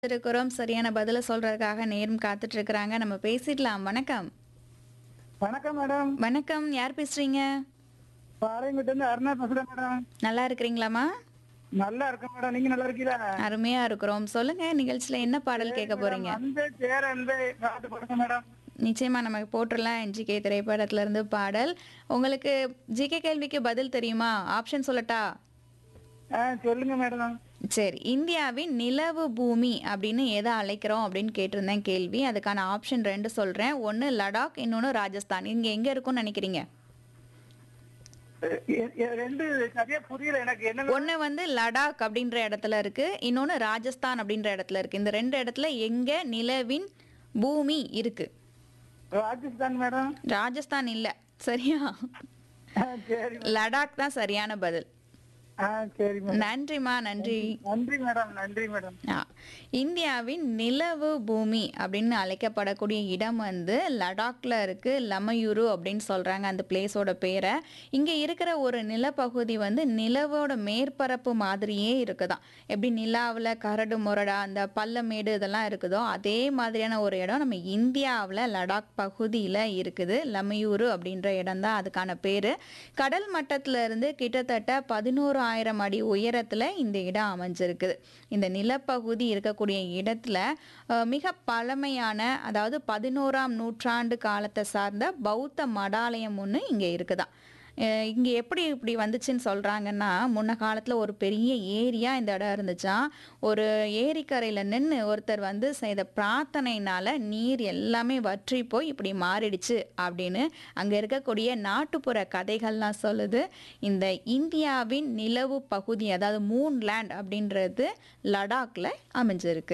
இருக்கிறோம் சரியான பதில சொல்றதுக்காக நேரம் காத்துட்டு இருக்கிறாங்க நம்ம பேசிடலாம் வணக்கம் வணக்கம் மேடம் வணக்கம் யார் பேசுறீங்க பாளையங்கிட்ட இருந்து அருணா பேசுறேன் மேடம் நல்லா இருக்கிறீங்களா நல்லா இருக்கேன் மேடம் நீங்க நல்லா இருக்கீங்களா அருமையா இருக்கிறோம் சொல்லுங்க நிகழ்ச்சியில என்ன பாடல் கேட்க போறீங்க அந்த சேர அந்த பாட்டு போடுங்க மேடம் நிச்சயமா நமக்கு போட்டுடலாம் என்ஜிகே திரைப்படத்துல இருந்து பாடல் உங்களுக்கு ஜிகே கேள்விக்கு பதில் தெரியுமா ஆப்ஷன் சொல்லட்டா ஆ சொல்லுங்க மேடம் சரி இந்தியாவின் நிலவு பூமி அப்படின்னு எதை அழைக்கிறோம் அப்படின்னு கேட்டிருந்தேன் கேள்வி அதுக்கான ஆப்ஷன் ரெண்டு சொல்றேன் ஒன்னு லடாக் இன்னொன்னு ராஜஸ்தான் இங்க எங்க இருக்கும்னு நினைக்கிறீங்க எ- எ- ரெண்டு சரியா புரியல எனக்கு என்ன ஒண்ணு வந்து லடாக் அப்படின்ற இடத்துல இருக்கு இன்னொன்னு ராஜஸ்தான் அப்படின்ற இடத்துல இருக்கு இந்த ரெண்டு இடத்துல எங்க நிலவின் பூமி இருக்கு ராஜஸ்தான் மேடம் ராஜஸ்தான் இல்ல சரியா ஆ, சரி லடாக் தான் சரியான பதில் ஆ சரி மேடம் நன்றிமா நன்றி நன்றி மேடம் நன்றி மேடம் ஆ, இந்தியாவின் நிலவு பூமி அப்படின்னு அழைக்கப்படக்கூடிய இடம் வந்து லடாக்ல இருக்கு லமயூரு அப்படின்னு சொல்றாங்க அந்த பிளேஸோட பேரை இங்க இருக்கிற ஒரு நிலப்பகுதி வந்து நிலவோட மேற்பரப்பு மாதிரியே இருக்குதாம் எப்படி நிலாவில் கரடு முரடா அந்த பள்ளமேடு இதெல்லாம் இருக்குதோ அதே மாதிரியான ஒரு இடம் நம்ம இந்தியாவில் லடாக் பகுதியில் இருக்குது லமயூரு அப்படின்ற இடம் தான் அதுக்கான பேர் கடல் மட்டத்துல இருந்து கிட்டத்தட்ட பதினோராயிரம் அடி உயரத்தில் இந்த இடம் அமைஞ்சிருக்குது இந்த நிலப்பகுதி இருக்கக்கூடிய இடத்துல அஹ், மிக பழமையான அதாவது பதினோராம் நூற்றாண்டு காலத்தை சார்ந்த பௌத்த மடாலயம் ஒன்று இங்கே இருக்குதாம் அஹ், இங்க எப்படி இப்படி வந்துச்சுன்னு சொல்றாங்கன்னா முன்ன காலத்துல ஒரு பெரிய ஏரியா இந்த இடம் இருந்துச்சாம் ஒரு ஏரிக்கரையில நின்று ஒருத்தர் வந்து செய்த பிரார்த்தனையினால நீர் எல்லாமே வற்றி போய் இப்படி மாறிடுச்சு அப்படின்னு அங்க இருக்கக்கூடிய நாட்டுப்புற கதைகள்லாம் சொல்லுது இந்த இந்தியாவின் நிலவு பகுதி அதாவது மூன் லேண்ட் அப்படின்றது லடாக்ல அமைஞ்சிருக்கு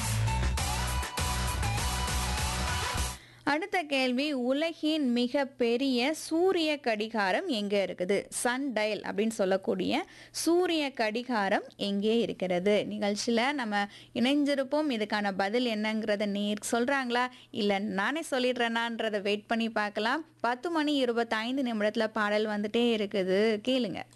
அடுத்த கேள்வி உலகின் மிக பெரிய சூரிய கடிகாரம் எங்கே இருக்குது சன் டயல் அப்படின்னு சொல்லக்கூடிய சூரிய கடிகாரம் எங்கே இருக்கிறது நிகழ்ச்சியில் நம்ம இணைஞ்சிருப்போம் இதுக்கான பதில் என்னங்கிறத நீர் சொல்கிறாங்களா இல்லை நானே சொல்லிடுறேனான்றதை வெயிட் பண்ணி பார்க்கலாம் பத்து மணி இருபத்தைந்து நிமிடத்தில் பாடல் வந்துட்டே இருக்குது கேளுங்க